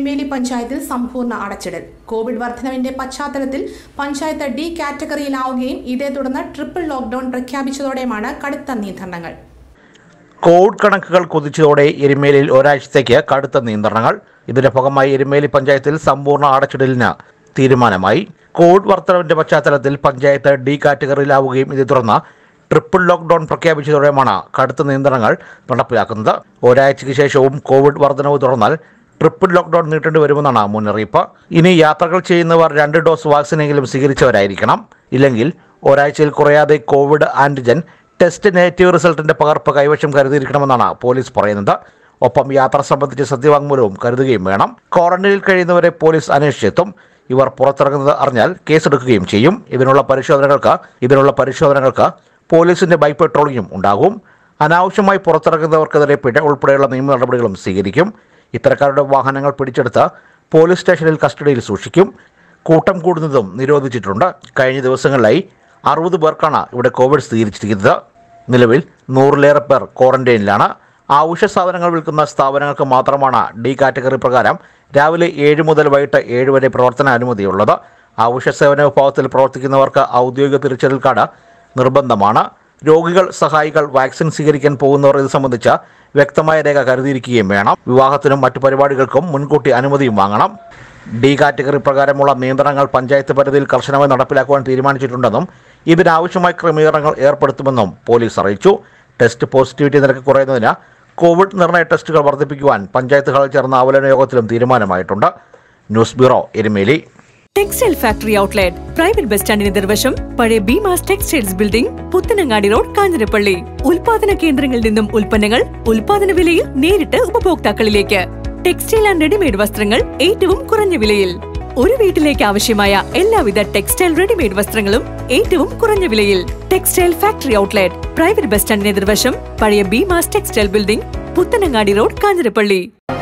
എരുമേലി പഞ്ചായത്തിൽ സമ്പൂർണ്ണ അടച്ചിടൽ കോവിഡ് വർധനവിന്റെ പശ്ചാത്തലത്തിൽ പഞ്ചായത്ത് ഡി കാറ്റഗറിയിലാവുകയും ഇതേ തുടർന്ന് ട്രിപ്പിൾ ലോക്ഡൌൺ പ്രഖ്യാപിച്ചതോടെയാണ് കടുത്ത നിയന്ത്രണങ്ങൾ കോവിഡ് കണക്കുകൾ കുതിച്ചതോടെ എരുമേലിയിൽ ഒരാഴ്ചത്തേക്ക് കടുത്ത നിയന്ത്രണങ്ങൾ ഇതിന്റെ ഭാഗമായി എരുമേലി പഞ്ചായത്തിൽ സമ്പൂർണ്ണ അടച്ചിടലിന് തീരുമാനമായി കോവിഡ് വർധനവിന്റെ പശ്ചാത്തലത്തിൽ പഞ്ചായത്ത് ഡി കാറ്റഗറിയിലാവുകയും ഇതേ തുടർന്ന് ട്രിപ്പിൾ ലോക്ക്ഡൌൺ പ്രഖ്യാപിച്ചതോടെയാണ് കടുത്ത നിയന്ത്രണങ്ങൾ നടപ്പിലാക്കുന്നത് ഒരാഴ്ചയ്ക്ക് ശേഷവും കോവിഡ് വർധനവ് തുടർന്നാൽ ട്രിപ്പിൾ ലോക്ക്ഡൌൺ നീട്ടേണ്ടി വരുമെന്നാണ് മുന്നറിയിപ്പ് ഇനി യാത്രകൾ ചെയ്യുന്നവർ രണ്ട് ഡോസ് വാക്സിനെങ്കിലും സ്വീകരിച്ചവരായിരിക്കണം ഇല്ലെങ്കിൽ ഒരാഴ്ചയിൽ കുറയാതെ കോവിഡ് ആന്റിജൻ ടെസ്റ്റ് നെഗറ്റീവ് റിസൾട്ടിന്റെ പകർപ്പ് കൈവശം കരുതിയിരിക്കണമെന്നാണ് പോലീസ് പറയുന്നത് ഒപ്പം യാത്ര സംബന്ധിച്ച് സത്യവാങ്മൂലവും കരുതുകയും വേണം ക്വാറന്റൈനിൽ കഴിയുന്നവരെ പോലീസ് അന്വേഷിച്ചെത്തും ഇവർ പുറത്തിറങ്ങുന്നത് അറിഞ്ഞാൽ കേസെടുക്കുകയും ചെയ്യും ഇതിനുള്ള പരിശോധനകൾക്ക് ഇതിനുള്ള പരിശോധനകൾക്ക് പോലീസിന്റെ ബൈക്ക് പെട്രോളിംഗും ഉണ്ടാകും അനാവശ്യമായി പുറത്തിറങ്ങുന്നവർക്കെതിരെ പിഴ ഉൾപ്പെടെയുള്ള നിയമ നടപടികളും സ്വീകരിക്കും ഇത്തരക്കാരുടെ വാഹനങ്ങൾ പിടിച്ചെടുത്ത് പോലീസ് സ്റ്റേഷനിൽ കസ്റ്റഡിയിൽ സൂക്ഷിക്കും കൂട്ടം കൂടുന്നതും നിരോധിച്ചിട്ടുണ്ട് കഴിഞ്ഞ ദിവസങ്ങളിലായി അറുപത് പേർക്കാണ് ഇവിടെ കോവിഡ് സ്ഥിരീകരിച്ചിരിക്കുന്നത് നിലവിൽ നൂറിലേറെ പേർ ക്വാറന്റൈനിലാണ് അവശ്യ സാധനങ്ങൾ വിൽക്കുന്ന സ്ഥാപനങ്ങൾക്ക് മാത്രമാണ് ഡി കാറ്റഗറി പ്രകാരം രാവിലെ ഏഴ് മുതൽ വൈകിട്ട് ഏഴ് വരെ പ്രവർത്തന അനുമതിയുള്ളത് അവശ്യ സേവന വിഭാഗത്തിൽ പ്രവർത്തിക്കുന്നവർക്ക് ഔദ്യോഗിക തിരിച്ചറിയൽ കാർഡ് നിർബന്ധമാണ് രോഗികൾ സഹായികൾ വാക്സിൻ സ്വീകരിക്കാൻ പോകുന്നവർ ഇത് സംബന്ധിച്ച വ്യക്തമായ രേഖ കരുതിയിരിക്കുകയും വേണം വിവാഹത്തിനും മറ്റു പരിപാടികൾക്കും മുൻകൂട്ടി അനുമതിയും വാങ്ങണം ഡി കാറ്റഗറി പ്രകാരമുള്ള നിയന്ത്രണങ്ങൾ പഞ്ചായത്ത് പരിധിയിൽ കർശനമായി നടപ്പിലാക്കുവാൻ തീരുമാനിച്ചിട്ടുണ്ടെന്നും ഇതിനാവശ്യമായ ക്രമീകരണങ്ങൾ ഏർപ്പെടുത്തുമെന്നും പോലീസ് അറിയിച്ചു ടെസ്റ്റ് പോസിറ്റിവിറ്റി നിരക്ക് കുറയുന്നതിന് കോവിഡ് നിർണയ ടെസ്റ്റുകൾ വർദ്ധിപ്പിക്കുവാൻ പഞ്ചായത്ത് ഹാളിൽ ചേർന്ന അവലോകന യോഗത്തിലും തീരുമാനമായിട്ടുണ്ട് news bureau Erumeli textile factory outlet private bus സ്റ്റാൻഡിന് നിർവശം പഴയ Beemas textiles building Puthanangadi road Kanjirappally ഉൽപാദന കേന്ദ്രങ്ങളിൽ നിന്നും ഉൽപ്പന്നങ്ങൾ ഉൽപാദന വിലയിൽ നേരിട്ട് ഉപഭോക്താക്കളിലേക്ക് ടെക്സ്റ്റൈൽ ആൻഡ് റെഡിമെയ്ഡ് വസ്ത്രങ്ങൾ ഏറ്റവും കുറഞ്ഞ വിലയിൽ ഒരു വീട്ടിലേക്ക് ആവശ്യമായ എല്ലാവിധ ടെക്സ്റ്റൈൽ റെഡിമെയ്ഡ് വസ്ത്രങ്ങളും ഏറ്റവും കുറഞ്ഞ വിലയിൽ textile factory outlet private bus സ്റ്റാൻഡിന് എതിർവശം പഴയ Beemas textile building Puthanangadi road Kanjirappally